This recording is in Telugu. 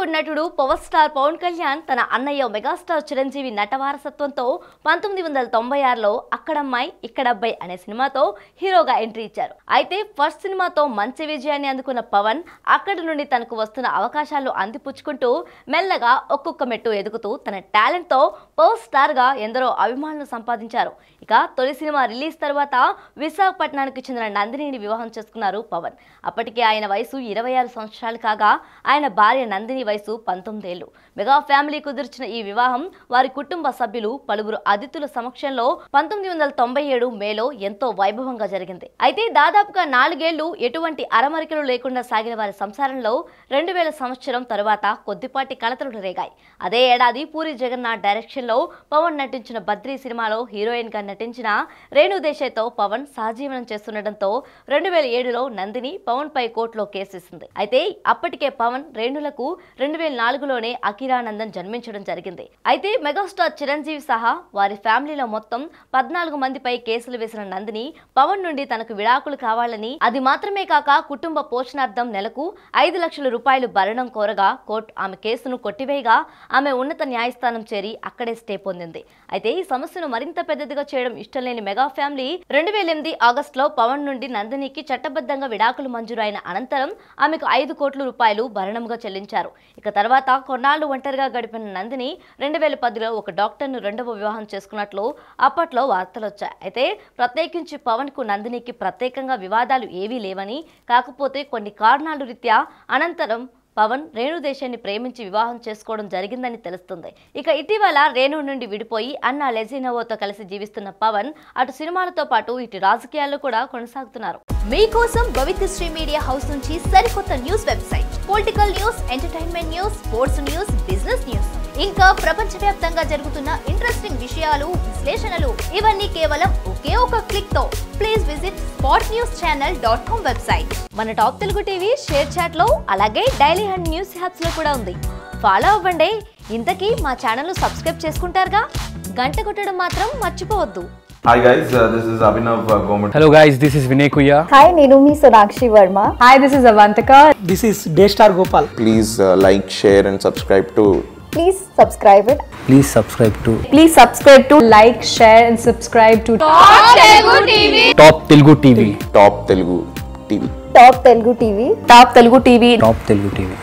టాలీవుడ్ నటుడు పవర్ స్టార్ పవన్ కళ్యాణ్ తన అన్నయ్య మెగాస్టార్ చిరంజీవి నట వారసత్వంతో పంతొమ్మిది వందల తొంభై ఆరులో అక్కడమ్మాయి ఇక్కడబ్బాయి అనే సినిమాతో హీరోగా ఎంట్రీ ఇచ్చారు అయితే ఫస్ట్ సినిమాతో మంచి విజయాన్ని అందుకున్న పవన్ అక్కడి నుండి తనకు వస్తున్న అవకాశాలు అందిపుచ్చుకుంటూ మెల్లగా ఒక్కొక్క మెట్టు ఎదుగుతూ తన టాలెంట్తో పవర్ స్టార్గా ఎందరో అభిమానులు సంపాదించారు ఇక తొలి సినిమా రిలీజ్ తర్వాత విశాఖపట్నానికి చెందిన నందినిని వివాహం చేసుకున్నారు పవన్ అప్పటికే ఆయన వయసు ఇరవై ఆరు సంవత్సరాలు కాగా ఆయన భార్య నందిని వయసు పంతొమ్మిదేళ్లు మెగా ఫ్యామిలీ కుదిర్చిన ఈ వివాహం వారి కుటుంబ సభ్యులు పలువురు అతిథుల సమక్షంలో పంతొమ్మిది వందల తొంభై ఏడు మేలో ఎంతో వైభవంగా జరిగింది అయితే దాదాపుగా నాలుగేళ్లు ఎటువంటి అరమరికలు లేకుండా సాగిన వారి సంసారంలో రెండు వేల సంవత్సరం తరువాత కొద్దిపాటి కలతలు రేగాయి అదే ఏడాది పూరి జగన్నాథ్ డైరెక్షన్ లో పవన్ నటించిన బద్రీ సినిమాలో హీరోయిన్ గా నటించిన రేణు దేశాయ్తో పవన్ సహజీవనం చేస్తుండటంతో రెండు వేల ఏడులో నందిని పవన్ పై కోర్టులో కేసేసింది అయితే అప్పటికే పవన్ రేణులకు రెండు వేల నాలుగులోనే అఖిరానందన్ జన్మించడం జరిగింది అయితే మెగాస్టార్ చిరంజీవి సహా వారి ఫ్యామిలీలో మొత్తం పద్నాలుగు మందిపై కేసులు వేసిన నందిని పవన్ నుండి తనకు విడాకులు కావాలని అది మాత్రమే కాక కుటుంబ పోషణార్థం నెలకు ఐదు లక్షల రూపాయలు భరణం కోరగా కోర్టు ఆమె కేసును కొట్టివేయగా ఆమె ఉన్నత న్యాయస్థానం చేరి అక్కడే స్టే పొందింది అయితే ఈ సమస్యను మరింత పెద్దదిగా చేయడం ఇష్టం లేని మెగా ఫ్యామిలీ రెండు వేల ఎనిమిది ఆగస్టులో పవన్ నుండి నందినికి చట్టబద్ధంగా విడాకులు మంజూరైన అనంతరం ఆమెకు ఐదు కోట్ల రూపాయలు భరణంగా చెల్లించారు ఇక తర్వాత కొన్నాళ్లు ఒంటరిగా గడిపిన నందిని రెండు వేల పదిలో ఒక డాక్టర్ను రెండవ వివాహం చేసుకున్నట్లు అప్పట్లో వార్తలు వచ్చాయి అయితే ప్రత్యేకించి పవన్ కు నందినికి ప్రత్యేకంగా వివాదాలు ఏవీ లేవని కాకపోతే కొన్ని కారణాలు రీత్యా అనంతరం పవన్ రేణు దేశాన్ని ప్రేమించి వివాహం చేసుకోవడం జరిగిందని తెలుస్తుంది ఇక ఇటీవల రేణు నుండి విడిపోయి అన్న లెజినోవోతో కలిసి జీవిస్తున్న పవన్ అటు సినిమాలతో పాటు ఇటు రాజకీయాల్లో కూడా కొనసాగుతున్నారు మీకోసం పవిత్రశ్రీ మీడియా హౌస్ నుంచి సరికొత్త news website political news entertainment news sports news business news ఇంకా ప్రపంచవ్యాప్తంగా జరుగుతున్న ఇంట్రెస్టింగ్ విషయాలు విశ్లేషణలు ఇవన్నీ కేవలం ఒకే ఒక క్లిక్ తో please visit spot news channel dot com website మన top Telugu TV share chat లో అలాగే డైలీ హండ్ న్యూస్ హ్యాప్స్ లో కూడా ఉంది ఫాలో అవ్వండి ఇంతకీ మా ఛానల్ సబ్స్క్రైబ్ చేసుకుంటారుగా గంట కొట్టడం మాత్రం మర్చిపోవద్దు Hi guys, uh, this is Abhinav uh, Gomet. Hello guys, this is Vinay Kuya. Hi, Nirumi Sonakshi Verma. Hi, this is Avantika. This is Daystar Gopal. please uh, like, share, and subscribe to Please subscribe it. Please subscribe to Please subscribe to like, share, and subscribe to Top Telugu TV. Top Telugu TV. Top Telugu TV. Top Telugu TV. Top Telugu TV.